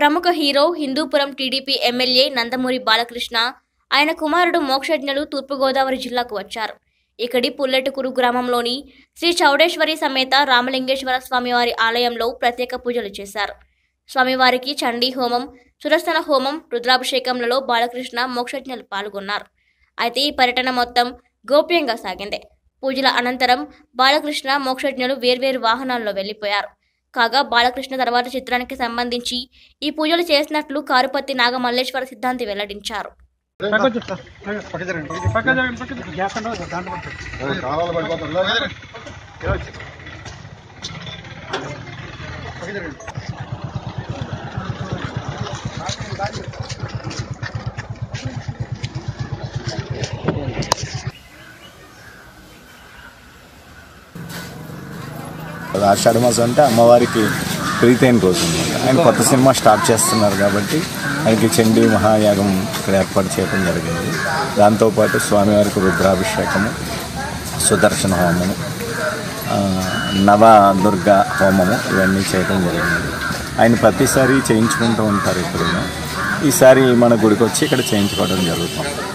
ప్రముఖ hero Hindupuram TDP MLA Nandamuri Balakrishna ఆయన కుమారుడు మోక్షజ్ఞులు తూర్పుగోదావరి జిల్లాకు వచ్చారు ఇక్కడి పుల్లెటుకురు గ్రామంలోని శ్రీ చౌడేశ్వరి సమేత రామలింగేశ్వర స్వామివారి ఆలయంలో ప్రత్యేక పూజలు చేశారు స్వామివారికి చండీ హోమం సురస్థన హోమం రుద్రాభిషేకంలలో బాలకృష్ణ మోక్షజ్ఞులు పాల్గొన్నారు అయితే ఈ పర్యటన మొత్తం గోప్యంగా సాగింది పూజల అనంతరం బాలకృష్ణ మోక్షజ్ఞులు వేర్వేరు వాహనాల్లో వెళ్లిపోయారు కాగా బాలకృష్ణ తర్వాత చిత్రానికి సంబంధించి ఈ పూజలు చేసినట్లు కారుపత్తి నాగమల్లేశ్వర సిద్ధాంతి వెల్లడించారు పక్కకు సార్ పక్క జరగండి పక్క జరగండి పక్క జరగండి గ్యాస్ ఉండదు దాంట్లో పడుతుంది కాలాలు పడిపోతుంది పక్క జరగండి ఆషాఢ మాసం అంటే అమ్మవారికి ప్రీతైన రోజు అనమాట ఆయన కొత్త సినిమా స్టార్ట్ చేస్తున్నారు కాబట్టి ఆయనకి చండీ మహాయాగం ఇక్కడ ఏర్పాటు చేయడం జరిగింది దాంతోపాటు స్వామివారికి రుద్రాభిషేకము సుదర్శన హోమము ఆ, నవ దుర్గా హోమము ఇవన్నీ చేయడం జరిగింది ఆయన ప్రతిసారి చేయించుకుంటూ ఉంటారు ఇప్పుడు ఈసారి మన గుడికి వచ్చి ఇక్కడ చేయించుకోవడం జరుగుతుంది